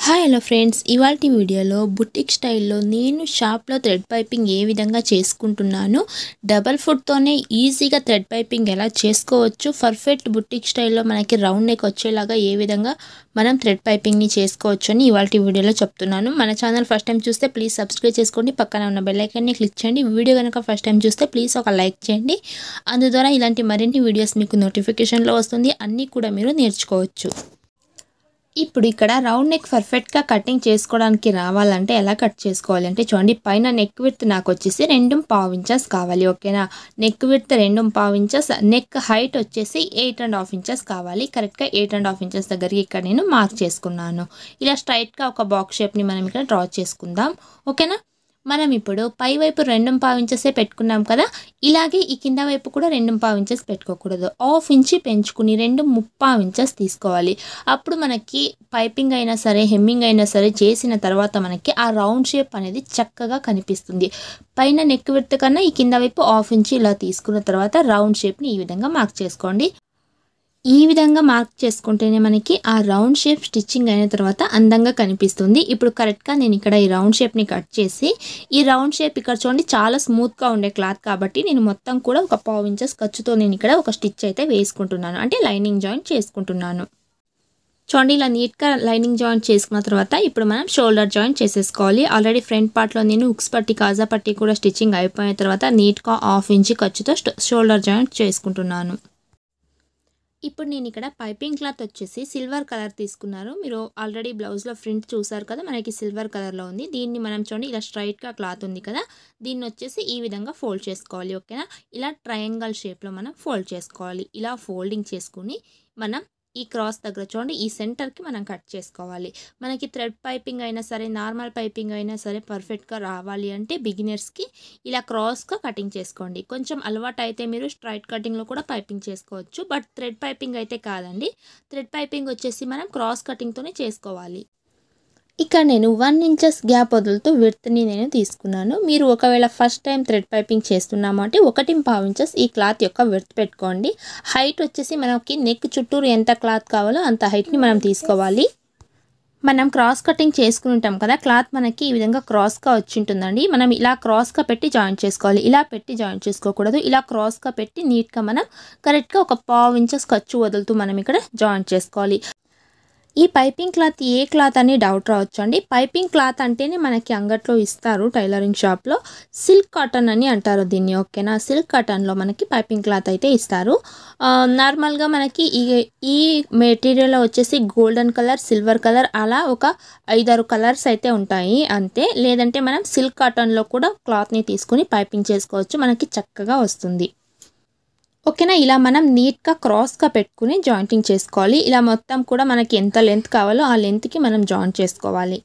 hi hello friends ఇవాళ వీడియోలో boutique స్టైల్లో నేను షాప్లో థ్రెడ్ పైపింగ్ ఏ విధంగా చేసుకుంటున్నాను డబల్ ఫుట్తోనే ఈజీగా థ్రెడ్ పైపింగ్ ఎలా చేసుకోవచ్చు పర్ఫెక్ట్ బుటిక్ స్టైల్లో మనకి రౌండ్ నెక్ వచ్చేలాగా ఏ విధంగా మనం థ్రెడ్ పైపింగ్ని చేసుకోవచ్చు అని ఇవాళ వీడియోలో చెప్తున్నాను మన ఛానల్ ఫస్ట్ టైం చూస్తే ప్లీజ్ సబ్స్క్రైబ్ చేసుకోండి పక్కన ఉన్న బెల్ ఐకాన్ని క్లిక్ చేయండి వీడియో కనుక ఫస్ట్ టైం చూస్తే ప్లీజ్ ఒక లైక్ చేయండి అందు ద్వారా ఇలాంటి మరిన్ని వీడియోస్ మీకు నోటిఫికేషన్లో వస్తుంది అన్నీ కూడా మీరు నేర్చుకోవచ్చు ఇప్పుడు ఇక్కడ రౌండ్ నెక్ పర్ఫెక్ట్గా కటింగ్ చేసుకోవడానికి రావాలంటే ఎలా కట్ చేసుకోవాలి అంటే చూడండి పైన నెక్ విడ్త్ నాకు వచ్చేసి రెండు పావు ఇంచెస్ కావాలి ఓకేనా నెక్ విడ్త్ రెండు పావు ఇంచెస్ నెక్ హైట్ వచ్చేసి ఎయిట్ అండ్ హాఫ్ ఇంచెస్ కావాలి కరెక్ట్గా ఎయిట్ అండ్ హాఫ్ ఇంచెస్ దగ్గరికి ఇక్కడ నేను మార్క్ చేసుకున్నాను ఇలా స్ట్రైట్గా ఒక బాక్స్ షేప్ని మనం ఇక్కడ డ్రా చేసుకుందాం ఓకేనా మనం ఇప్పుడు పై వైపు రెండు పావు ఇంచెసే పెట్టుకున్నాం కదా ఇలాగే ఈ కింద వైపు కూడా రెండు పావు ఇంచెస్ పెట్టుకోకూడదు హాఫ్ ఇంచి పెంచుకుని రెండు ముప్పావు ఇంచెస్ తీసుకోవాలి అప్పుడు మనకి పైపింగ్ అయినా సరే హెమ్మింగ్ అయినా సరే చేసిన తర్వాత మనకి ఆ రౌండ్ షేప్ అనేది చక్కగా కనిపిస్తుంది పైన నెక్ విడత కన్నా ఈ కింద వైపు హాఫ్ ఇంచి ఇలా తీసుకున్న తర్వాత రౌండ్ షేప్ని ఈ విధంగా మార్క్ చేసుకోండి ఈ విధంగా మార్క్ చేసుకుంటేనే మనకి ఆ రౌండ్ షేప్ స్టిచ్చింగ్ అయిన తర్వాత అందంగా కనిపిస్తుంది ఇప్పుడు కరెక్ట్గా నేను ఇక్కడ ఈ రౌండ్ షేప్ని కట్ చేసి ఈ రౌండ్ షేప్ ఇక్కడ చూడండి చాలా స్మూత్గా ఉండే క్లాత్ కాబట్టి నేను మొత్తం కూడా ఒక పావు ఇంచెస్ ఖర్చుతో నేను ఇక్కడ ఒక స్టిచ్ అయితే వేసుకుంటున్నాను అంటే లైనింగ్ జాయింట్ చేసుకుంటున్నాను చూడండి ఇలా నీట్గా లైనింగ్ జాయింట్ చేసుకున్న తర్వాత ఇప్పుడు మనం షోల్డర్ జాయింట్ చేసేసుకోవాలి ఆల్రెడీ ఫ్రంట్ పార్ట్లో నేను ఉక్స్ పట్టి కాజా పట్టి కూడా స్టిచ్చింగ్ అయిపోయిన తర్వాత నీట్గా హాఫ్ ఇంచి ఖర్చుతో షోల్డర్ జాయింట్ చేసుకుంటున్నాను ఇప్పుడు నేను ఇక్కడ పైపింగ్ క్లాత్ వచ్చేసి సిల్వర్ కలర్ తీసుకున్నారు మీరు ఆల్రెడీ బ్లౌజ్లో ప్రింట్ చూసారు కదా మనకి సిల్వర్ కలర్లో ఉంది దీన్ని మనం చూడండి ఇలా స్ట్రైట్గా క్లాత్ ఉంది కదా దీన్ని వచ్చేసి ఈ విధంగా ఫోల్డ్ చేసుకోవాలి ఓకేనా ఇలా ట్రయాంగల్ షేప్లో మనం ఫోల్డ్ చేసుకోవాలి ఇలా ఫోల్డింగ్ చేసుకుని మనం ఈ క్రాస్ దగ్గర చూడండి ఈ సెంటర్కి మనం కట్ చేసుకోవాలి మనకి థ్రెడ్ పైపింగ్ అయినా సరే నార్మల్ పైపింగ్ అయినా సరే పర్ఫెక్ట్గా రావాలి అంటే బిగినర్స్కి ఇలా క్రాస్గా కటింగ్ చేసుకోండి కొంచెం అలవాటు అయితే మీరు స్ట్రైట్ కటింగ్లో కూడా పైపింగ్ చేసుకోవచ్చు బట్ థ్రెడ్ పైపింగ్ అయితే కాదండి థ్రెడ్ పైపింగ్ వచ్చేసి మనం క్రాస్ కటింగ్తోనే చేసుకోవాలి ఇక్కడ నేను వన్ ఇంచెస్ గ్యాప్ వదులుతూ విడ్త్ని నేను తీసుకున్నాను మీరు ఒకవేళ ఫస్ట్ టైం థ్రెడ్ పైపింగ్ చేస్తున్నాము అంటే ఒకటి పావు ఇంచెస్ ఈ క్లాత్ యొక్క విడ్త్ పెట్టుకోండి హైట్ వచ్చేసి మనకి నెక్ చుట్టూరు ఎంత క్లాత్ కావాలో అంత హైట్ని మనం తీసుకోవాలి మనం క్రాస్ కటింగ్ చేసుకుని ఉంటాం కదా క్లాత్ మనకి ఈ విధంగా క్రాస్గా వచ్చి ఉంటుందండి మనం ఇలా క్రాస్గా పెట్టి జాయింట్ చేసుకోవాలి ఇలా పెట్టి జాయింట్ చేసుకోకూడదు ఇలా క్రాస్గా పెట్టి నీట్గా మనం కరెక్ట్గా ఒక పావు ఇంచెస్ ఖర్చు వదులుతూ మనం ఇక్కడ జాయింట్ చేసుకోవాలి ఈ పైపింగ్ క్లాత్ ఏ క్లాత్ అని డౌట్ రావచ్చు అండి పైపింగ్ క్లాత్ అంటేనే మనకి అంగట్లో ఇస్తారు టైలరింగ్ షాప్లో సిల్క్ కాటన్ అని అంటారు దీన్ని ఓకేనా సిల్క్ కాటన్లో మనకి పైపింగ్ క్లాత్ అయితే ఇస్తారు నార్మల్గా మనకి ఈ ఈ మెటీరియల్ వచ్చేసి గోల్డెన్ కలర్ సిల్వర్ కలర్ అలా ఒక ఐదారు కలర్స్ అయితే ఉంటాయి అంతే లేదంటే మనం సిల్క్ కాటన్లో కూడా క్లాత్ని తీసుకుని పైపింగ్ చేసుకోవచ్చు మనకి చక్కగా వస్తుంది ఓకేనా ఇలా మనం నీట్గా క్రాస్గా పెట్టుకుని జాయింటింగ్ చేసుకోవాలి ఇలా మొత్తం కూడా మనకి ఎంత లెంత్ కావాలో ఆ లెంత్కి మనం జాయింట్ చేసుకోవాలి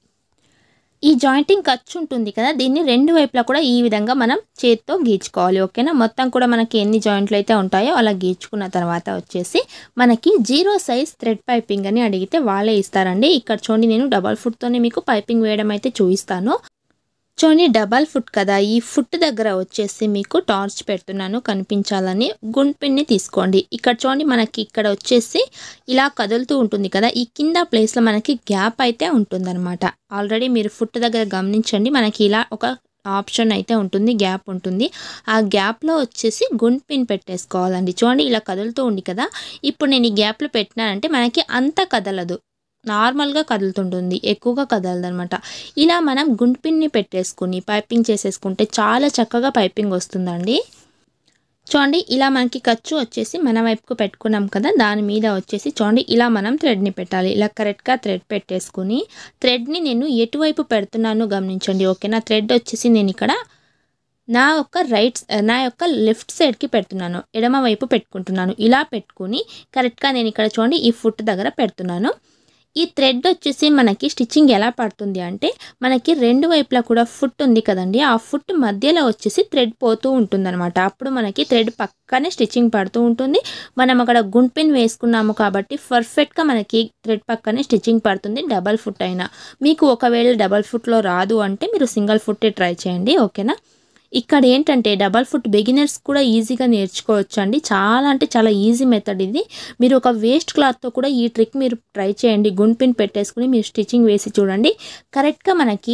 ఈ జాయింటింగ్ ఖర్చు ఉంటుంది కదా దీన్ని రెండు వైపులా కూడా ఈ విధంగా మనం చేత్తో గీచుకోవాలి ఓకేనా మొత్తం కూడా మనకి ఎన్ని జాయింట్లు అయితే ఉంటాయో అలా గీచుకున్న తర్వాత వచ్చేసి మనకి జీరో సైజ్ థ్రెడ్ పైపింగ్ అని అడిగితే వాళ్ళే ఇస్తారండి ఇక్కడ చూడండి నేను డబల్ ఫుట్తోనే మీకు పైపింగ్ వేయడం అయితే చూపిస్తాను చూడండి డబల్ ఫుట్ కదా ఈ ఫుట్ దగ్గర వచ్చేసి మీకు టార్చ్ పెడుతున్నాను కనిపించాలని గుండ్పిన్ని తీసుకోండి ఇక్కడ చూడండి మనకి ఇక్కడ వచ్చేసి ఇలా కదులుతూ ఉంటుంది కదా ఈ కింద ప్లేస్లో మనకి గ్యాప్ అయితే ఉంటుందన్నమాట ఆల్రెడీ మీరు ఫుట్ దగ్గర గమనించండి మనకి ఇలా ఒక ఆప్షన్ అయితే ఉంటుంది గ్యాప్ ఉంటుంది ఆ గ్యాప్లో వచ్చేసి గుండ్ పిన్ పెట్టేసుకోవాలండి చూడండి ఇలా కదులుతూ ఉంది కదా ఇప్పుడు నేను ఈ గ్యాప్లో పెట్టినానంటే మనకి అంత కదలదు నార్మల్గా కదులుతుంటుంది ఎక్కువగా కదలదనమాట ఇలా మనం గుండ్పిన్ని పెట్టేసుకుని పైపింగ్ చేసేసుకుంటే చాలా చక్కగా పైపింగ్ వస్తుందండి చూడండి ఇలా మనకి ఖర్చు వచ్చేసి మన వైపుకు పెట్టుకున్నాం కదా దాని మీద వచ్చేసి చూడండి ఇలా మనం థ్రెడ్ని పెట్టాలి ఇలా కరెక్ట్గా థ్రెడ్ పెట్టేసుకుని థ్రెడ్ని నేను ఎటువైపు పెడుతున్నాను గమనించండి ఓకేనా థ్రెడ్ వచ్చేసి నేను ఇక్కడ నా యొక్క రైట్ నా యొక్క లెఫ్ట్ సైడ్కి పెడుతున్నాను ఎడమ వైపు పెట్టుకుంటున్నాను ఇలా పెట్టుకుని కరెక్ట్గా నేను ఇక్కడ చూడండి ఈ ఫుట్ దగ్గర పెడుతున్నాను ఈ థ్రెడ్ వచ్చేసి మనకి స్టిచ్చింగ్ ఎలా పడుతుంది అంటే మనకి రెండు వైపులా కూడా ఫుట్ ఉంది కదండి ఆ ఫుట్ మధ్యలో వచ్చేసి థ్రెడ్ పోతూ ఉంటుందన్నమాట అప్పుడు మనకి థ్రెడ్ పక్కనే స్టిచ్చింగ్ పడుతూ ఉంటుంది మనం అక్కడ గుండ్పిన్ వేసుకున్నాము కాబట్టి పర్ఫెక్ట్గా మనకి థ్రెడ్ పక్కనే స్టిచ్చింగ్ పడుతుంది డబల్ ఫుట్ అయినా మీకు ఒకవేళ డబల్ ఫుట్లో రాదు అంటే మీరు సింగిల్ ఫుట్టే ట్రై చేయండి ఓకేనా ఇక్కడ ఏంటంటే డబల్ ఫుట్ బిగినర్స్ కూడా ఈజీగా నేర్చుకోవచ్చు అండి చాలా అంటే చాలా ఈజీ మెథడ్ ఇది మీరు ఒక వేస్ట్ క్లాత్తో కూడా ఈ ట్రిక్ మీరు ట్రై చేయండి గుండ్పిన్ పెట్టేసుకుని మీరు స్టిచ్చింగ్ వేసి చూడండి కరెక్ట్గా మనకి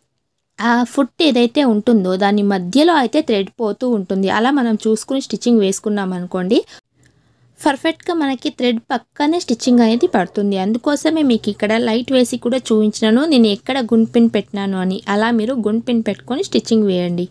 ఆ ఫుట్ ఏదైతే ఉంటుందో దాని మధ్యలో అయితే థ్రెడ్ పోతూ ఉంటుంది అలా మనం చూసుకుని స్టిచ్చింగ్ వేసుకున్నాం అనుకోండి పర్ఫెక్ట్గా మనకి థ్రెడ్ పక్కనే స్టిచ్చింగ్ అనేది పడుతుంది అందుకోసమే మీకు ఇక్కడ లైట్ వేసి కూడా చూపించినాను నేను ఎక్కడ గుండ్ పిన్ పెట్టినాను అని అలా మీరు గుండ్ పిన్ పెట్టుకొని స్టిచ్చింగ్ వేయండి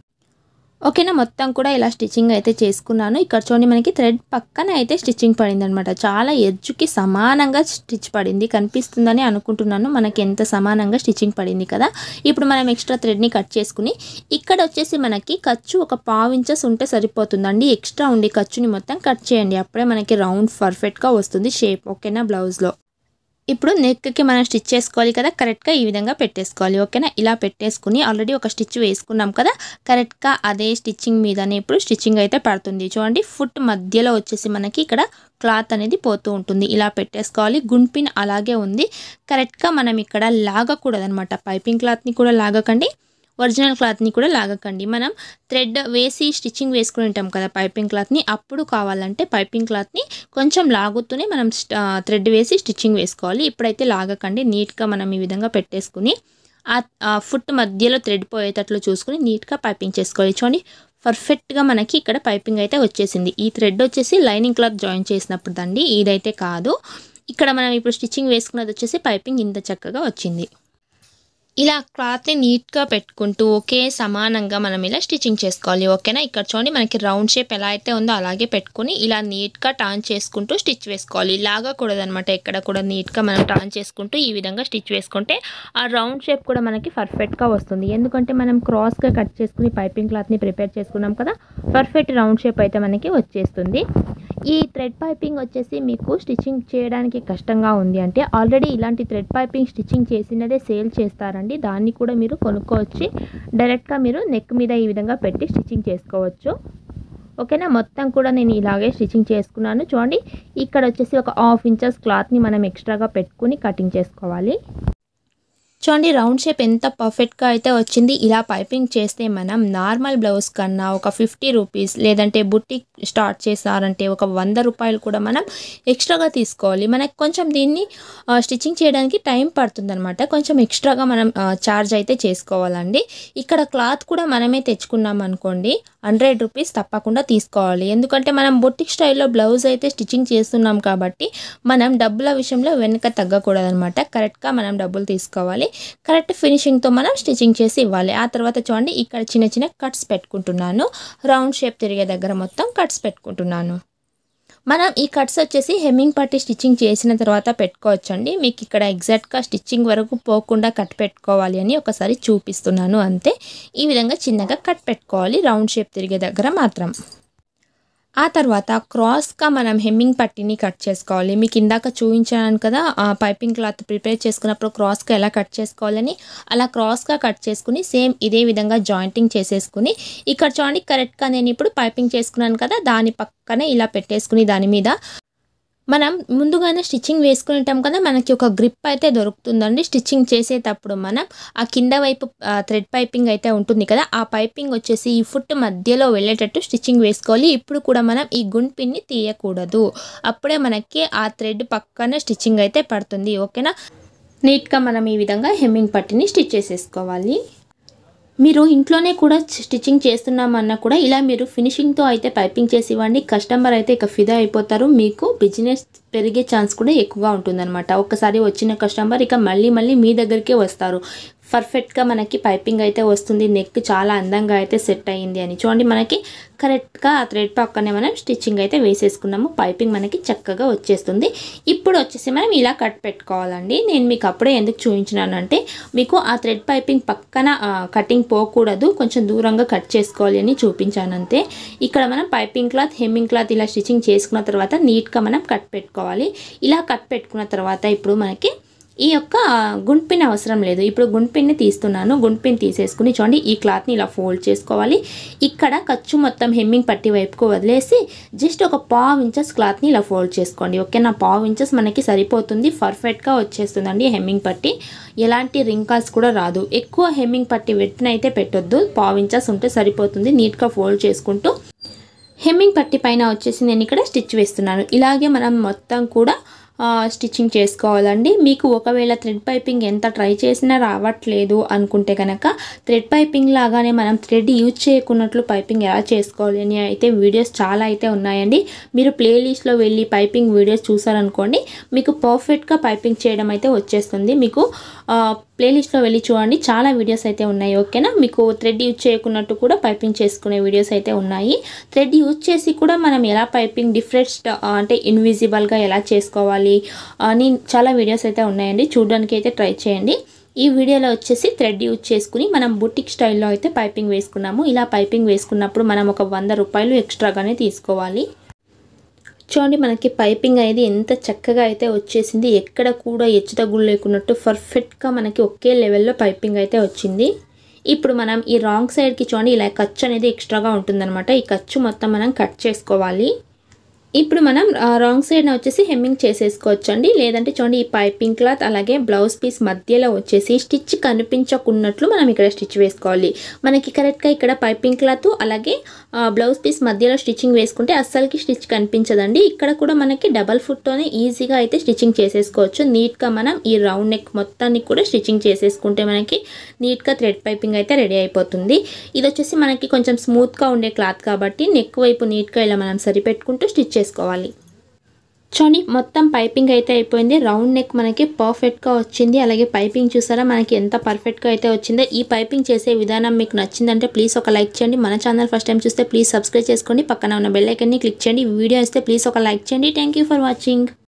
ఓకేనా మొత్తం కూడా ఇలా స్టిచ్చింగ్ అయితే చేసుకున్నాను ఇక్కడ చూడండి మనకి థ్రెడ్ పక్కన అయితే స్టిచ్చింగ్ పడింది అనమాట చాలా ఎడ్జ్కి సమానంగా స్టిచ్ పడింది కనిపిస్తుందని అనుకుంటున్నాను మనకి ఎంత సమానంగా స్టిచ్చింగ్ పడింది కదా ఇప్పుడు మనం ఎక్స్ట్రా థ్రెడ్ని కట్ చేసుకుని ఇక్కడ వచ్చేసి మనకి ఖర్చు ఒక పావు ఇంచెస్ ఉంటే సరిపోతుందండి ఎక్స్ట్రా ఉండి ఖర్చుని మొత్తం కట్ చేయండి అప్పుడే మనకి రౌండ్ పర్ఫెక్ట్గా వస్తుంది షేప్ ఓకేనా బ్లౌజ్లో ఇప్పుడు నెక్కి మనం స్టిచ్ చేసుకోవాలి కదా కరెక్ట్గా ఈ విధంగా పెట్టేసుకోవాలి ఓకేనా ఇలా పెట్టేసుకుని ఆల్రెడీ ఒక స్టిచ్ వేసుకున్నాం కదా కరెక్ట్గా అదే స్టిచ్చింగ్ మీదనే ఇప్పుడు స్టిచ్చింగ్ అయితే పడుతుంది చూడండి ఫుట్ మధ్యలో వచ్చేసి మనకి ఇక్కడ క్లాత్ అనేది పోతూ ఉంటుంది ఇలా పెట్టేసుకోవాలి గుండ్పిన్ అలాగే ఉంది కరెక్ట్గా మనం ఇక్కడ లాగకూడదనమాట పైపింగ్ క్లాత్ని కూడా లాగకండి ఒరిజినల్ క్లాత్ని కూడా లాగకండి మనం థ్రెడ్ వేసి స్టిచ్చింగ్ వేసుకుని ఉంటాం కదా పైపింగ్ క్లాత్ని అప్పుడు కావాలంటే పైపింగ్ క్లాత్ని కొంచెం లాగుతూనే మనం థ్రెడ్ వేసి స్టిచ్చింగ్ వేసుకోవాలి ఇప్పుడైతే లాగకండి నీట్గా మనం ఈ విధంగా పెట్టేసుకుని ఆ ఫుట్ మధ్యలో థ్రెడ్ పోయేటట్లు చూసుకుని నీట్గా పైపింగ్ చేసుకోవాలి చూడండి పర్ఫెక్ట్గా మనకి ఇక్కడ పైపింగ్ అయితే వచ్చేసింది ఈ థ్రెడ్ వచ్చేసి లైనింగ్ క్లాత్ జాయిన్ చేసినప్పుడు దండి ఇదైతే కాదు ఇక్కడ మనం ఇప్పుడు స్టిచ్చింగ్ వేసుకున్నది వచ్చేసి పైపింగ్ ఇంత చక్కగా వచ్చింది ఇలా క్లాత్ని నీట్గా పెట్టుకుంటూ ఒకే సమానంగా మనం ఇలా స్టిచ్చింగ్ చేసుకోవాలి ఓకేనా ఇక్కడ చూడండి మనకి రౌండ్ షేప్ ఎలా అయితే ఉందో అలాగే పెట్టుకొని ఇలా నీట్గా టర్న్ చేసుకుంటూ స్టిచ్ వేసుకోవాలి లాగకూడదనమాట ఎక్కడ కూడా నీట్గా మనం టర్న్ చేసుకుంటూ ఈ విధంగా స్టిచ్ వేసుకుంటే ఆ రౌండ్ షేప్ కూడా మనకి పర్ఫెక్ట్గా వస్తుంది ఎందుకంటే మనం క్రాస్గా కట్ చేసుకుని పైపింగ్ క్లాత్ని ప్రిపేర్ చేసుకున్నాం కదా పర్ఫెక్ట్ రౌండ్ షేప్ అయితే మనకి వచ్చేస్తుంది ఈ థ్రెడ్ పైపింగ్ వచ్చేసి మీకు స్టిచ్చింగ్ చేయడానికి కష్టంగా ఉంది అంటే ఆల్రెడీ ఇలాంటి థ్రెడ్ పైపింగ్ స్టిచ్చింగ్ చేసినదే సేల్ చేస్తారండి దాన్ని కూడా మీరు కొనుక్కోవచ్చి డైరెక్ట్గా మీరు నెక్ మీద ఈ విధంగా పెట్టి స్టిచ్చింగ్ చేసుకోవచ్చు ఓకేనా మొత్తం కూడా నేను ఇలాగే స్టిచ్చింగ్ చేసుకున్నాను చూడండి ఇక్కడ వచ్చేసి ఒక హాఫ్ ఇంచెస్ క్లాత్ని మనం ఎక్స్ట్రాగా పెట్టుకుని కటింగ్ చేసుకోవాలి చూడండి రౌండ్ షేప్ ఎంత పర్ఫెక్ట్గా అయితే వచ్చింది ఇలా పైపింగ్ చేస్తే మనం నార్మల్ బ్లౌజ్ కన్నా ఒక ఫిఫ్టీ రూపీస్ లేదంటే బుట్టిక్ స్టార్ట్ చేస్తారంటే ఒక వంద రూపాయలు కూడా మనం ఎక్స్ట్రాగా తీసుకోవాలి మనకు కొంచెం దీన్ని స్టిచ్చింగ్ చేయడానికి టైం పడుతుందన్నమాట కొంచెం ఎక్స్ట్రాగా మనం ఛార్జ్ అయితే చేసుకోవాలండి ఇక్కడ క్లాత్ కూడా మనమే తెచ్చుకున్నాం అనుకోండి హండ్రెడ్ రూపీస్ తప్పకుండా తీసుకోవాలి ఎందుకంటే మనం బొట్టిక్ స్టైల్లో బ్లౌజ్ అయితే స్టిచ్చింగ్ చేస్తున్నాం కాబట్టి మనం డబ్బుల విషయంలో వెనక తగ్గకూడదనమాట కరెక్ట్గా మనం డబ్బులు తీసుకోవాలి కరెక్ట్ ఫినిషింగ్తో మనం స్టిచ్చింగ్ చేసి ఇవ్వాలి ఆ తర్వాత చూడండి ఇక్కడ చిన్న చిన్న కట్స్ పెట్టుకుంటున్నాను రౌండ్ షేప్ తిరిగే దగ్గర మొత్తం కట్స్ పెట్టుకుంటున్నాను మనం ఈ కట్స్ వచ్చేసి హెమ్మింగ్ పట్టి స్టిచ్చింగ్ చేసిన తర్వాత పెట్టుకోవచ్చండి మీకు ఇక్కడ ఎగ్జాక్ట్గా స్టిచ్చింగ్ వరకు పోకుండా కట్ పెట్టుకోవాలి అని ఒకసారి చూపిస్తున్నాను అంతే ఈ విధంగా చిన్నగా కట్ పెట్టుకోవాలి రౌండ్ షేప్ తిరిగే దగ్గర మాత్రం ఆ తర్వాత క్రాస్గా మనం హెమ్మింగ్ పట్టిని కట్ చేసుకోవాలి మీకు ఇందాక చూపించాను కదా ఆ పైపింగ్ క్లాత్ ప్రిపేర్ చేసుకున్నప్పుడు క్రాస్గా ఎలా కట్ చేసుకోవాలని అలా క్రాస్గా కట్ చేసుకుని సేమ్ ఇదే విధంగా జాయింటింగ్ చేసేసుకుని ఇక్కడ చూడండి కరెక్ట్గా నేను ఇప్పుడు పైపింగ్ చేసుకున్నాను కదా దాని పక్కనే ఇలా పెట్టేసుకుని దాని మీద మనం ముందుగానే స్టిచ్చింగ్ వేసుకుంటాం కదా మనకి ఒక గ్రిప్ అయితే దొరుకుతుందండి స్టిచ్చింగ్ చేసేటప్పుడు మనం ఆ కింద వైపు థ్రెడ్ పైపింగ్ అయితే ఉంటుంది కదా ఆ పైపింగ్ వచ్చేసి ఈ ఫుట్ మధ్యలో వెళ్ళేటట్టు స్టిచ్చింగ్ వేసుకోవాలి ఇప్పుడు కూడా మనం ఈ గుండ్ పిన్ని తీయకూడదు అప్పుడే మనకి ఆ థ్రెడ్ పక్కన స్టిచ్చింగ్ అయితే పడుతుంది ఓకేనా నీట్గా మనం ఈ విధంగా హెమ్మింగ్ పట్టిని స్టిచ్ చేసేసుకోవాలి మీరు ఇంట్లోనే కూడా స్టిచ్చింగ్ చేస్తున్నామన్నా కూడా ఇలా మీరు ఫినిషింగ్తో అయితే పైపింగ్ చేసి ఇవ్వండి కస్టమర్ అయితే ఇక ఫిదా అయిపోతారు మీకు బిజినెస్ పెరిగే ఛాన్స్ కూడా ఎక్కువగా ఉంటుందన్నమాట ఒక్కసారి వచ్చిన కస్టమర్ ఇక మళ్ళీ మళ్ళీ మీ దగ్గరికే వస్తారు పర్ఫెక్ట్గా మనకి పైపింగ్ అయితే వస్తుంది నెక్ చాలా అందంగా అయితే సెట్ అయ్యింది అని చూడండి మనకి కరెక్ట్గా ఆ థ్రెడ్ పక్కనే మనం స్టిచ్చింగ్ అయితే వేసేసుకున్నాము పైపింగ్ మనకి చక్కగా వచ్చేస్తుంది ఇప్పుడు వచ్చేసి మనం ఇలా కట్ పెట్టుకోవాలండి నేను మీకు అప్పుడే ఎందుకు చూపించినానంటే మీకు ఆ థ్రెడ్ పైపింగ్ పక్కన కటింగ్ పోకూడదు కొంచెం దూరంగా కట్ చేసుకోవాలి అని చూపించాను అంతే ఇక్కడ మనం పైపింగ్ క్లాత్ హెమ్మింగ్ క్లాత్ ఇలా స్టిచ్చింగ్ చేసుకున్న తర్వాత నీట్గా మనం కట్ పెట్టుకోవాలి ఇలా కట్ పెట్టుకున్న తర్వాత ఇప్పుడు మనకి ఈ యొక్క గుండ్పిన్ అవసరం లేదు ఇప్పుడు గుండ్పిన్ని తీస్తున్నాను గుండ్పిన్ తీసేసుకుని చూడండి ఈ క్లాత్ని ఇలా ఫోల్డ్ చేసుకోవాలి ఇక్కడ ఖర్చు మొత్తం హెమ్మింగ్ పట్టి వైపుకు వదిలేసి జస్ట్ ఒక పావు ఇంచెస్ క్లాత్ని ఇలా ఫోల్డ్ చేసుకోండి ఓకేనా పావు ఇంచెస్ మనకి సరిపోతుంది పర్ఫెక్ట్గా వచ్చేస్తుందండి హెమ్మింగ్ పట్టి ఎలాంటి రింకాల్స్ కూడా రాదు ఎక్కువ హెమ్మింగ్ పట్టి వెట్టినైతే పెట్టొద్దు పావు ఇంచెస్ ఉంటే సరిపోతుంది నీట్గా ఫోల్డ్ చేసుకుంటూ హెమ్మింగ్ పట్టి పైన వచ్చేసి నేను ఇక్కడ స్టిచ్ వేస్తున్నాను ఇలాగే మనం మొత్తం కూడా స్టిచ్చింగ్ చేసుకోవాలండి మీకు ఒకవేళ థ్రెడ్ పైపింగ్ ఎంత ట్రై చేసినా రావట్లేదు అనుకుంటే కనుక థ్రెడ్ పైపింగ్ లాగానే మనం థ్రెడ్ యూజ్ చేయకున్నట్లు పైపింగ్ ఎలా చేసుకోవాలి అని అయితే వీడియోస్ చాలా అయితే ఉన్నాయండి మీరు ప్లేలిస్ట్లో వెళ్ళి పైపింగ్ వీడియోస్ చూసారనుకోండి మీకు పర్ఫెక్ట్గా పైపింగ్ చేయడం అయితే వచ్చేస్తుంది మీకు ప్లేలిస్ట్లో వెళ్ళి చూడండి చాలా వీడియోస్ అయితే ఉన్నాయి ఓకేనా మీకు థ్రెడ్ యూజ్ చేయకున్నట్టు కూడా పైపింగ్ చేసుకునే వీడియోస్ అయితే ఉన్నాయి థ్రెడ్ యూజ్ చేసి కూడా మనం ఎలా పైపింగ్ డిఫరెంట్ అంటే ఇన్విజిబుల్గా ఎలా చేసుకోవాలి అని చాలా వీడియోస్ అయితే ఉన్నాయండి చూడడానికి అయితే ట్రై చేయండి ఈ వీడియోలో వచ్చేసి థ్రెడ్ యూజ్ చేసుకుని మనం బుటిక్ స్టైల్లో అయితే పైపింగ్ వేసుకున్నాము ఇలా పైపింగ్ వేసుకున్నప్పుడు మనం ఒక వంద రూపాయలు ఎక్స్ట్రాగానే తీసుకోవాలి చూడండి మనకి పైపింగ్ అనేది ఎంత చక్కగా అయితే వచ్చేసింది ఎక్కడ కూడా హెచ్చు తగ్గులు లేకున్నట్టు పర్ఫెక్ట్గా మనకి ఒకే లెవెల్లో పైపింగ్ అయితే వచ్చింది ఇప్పుడు మనం ఈ రాంగ్ సైడ్కి చూడండి ఇలా ఖర్చు అనేది ఎక్స్ట్రాగా ఉంటుందన్నమాట ఈ ఖర్చు మొత్తం మనం కట్ చేసుకోవాలి ఇప్పుడు మనం రాంగ్ సైడ్ వచ్చేసి హెమ్మింగ్ చేసేసుకోవచ్చు అండి లేదంటే చూడండి ఈ పైపింగ్ క్లాత్ అలాగే బ్లౌజ్ పీస్ మధ్యలో వచ్చేసి స్టిచ్ కనిపించకున్నట్లు మనం ఇక్కడ స్టిచ్ వేసుకోవాలి మనకి కరెక్ట్గా ఇక్కడ పైపింగ్ క్లాత్ అలాగే బ్లౌజ్ పీస్ మధ్యలో స్టిచ్చింగ్ వేసుకుంటే అస్సలకి స్టిచ్ కనిపించదండి ఇక్కడ కూడా మనకి డబల్ ఫుట్తోనే ఈజీగా అయితే స్టిచ్చింగ్ చేసేసుకోవచ్చు నీట్గా మనం ఈ రౌండ్ నెక్ మొత్తాన్ని కూడా స్టిచ్చింగ్ చేసేసుకుంటే మనకి నీట్గా థ్రెడ్ పైపింగ్ అయితే రెడీ అయిపోతుంది ఇది వచ్చేసి మనకి కొంచెం స్మూత్గా ఉండే క్లాత్ కాబట్టి నెక్ వైపు నీట్గా ఇలా మనం సరిపెట్టుకుంటూ స్టిచ్ చేసుకోవాలి చూడండి మొత్తం పైపింగ్ అయితే అయిపోయింది రౌండ్ నెక్ మనకి పర్ఫెక్ట్గా వచ్చింది అలాగే పైపింగ్ చూసారా మనకి ఎంత పర్ఫెక్ట్గా అయితే వచ్చిందో ఈ పైపింగ్ చేసే విధానం మీకు నచ్చిందంటే ప్లీజ్ ఒక లైక్ చేయండి మన ఛానల్ ఫస్ట్ టైం చూస్తే ప్లీజ్ సబ్స్క్రైబ్ చేసుకోండి పక్కన ఉన్న బెల్ ఐకన్ని క్లిక్ చేయండి వీడియో ఇస్తే ప్లీజ్ ఒక లైక్ చేయండి థ్యాంక్ ఫర్ వాచింగ్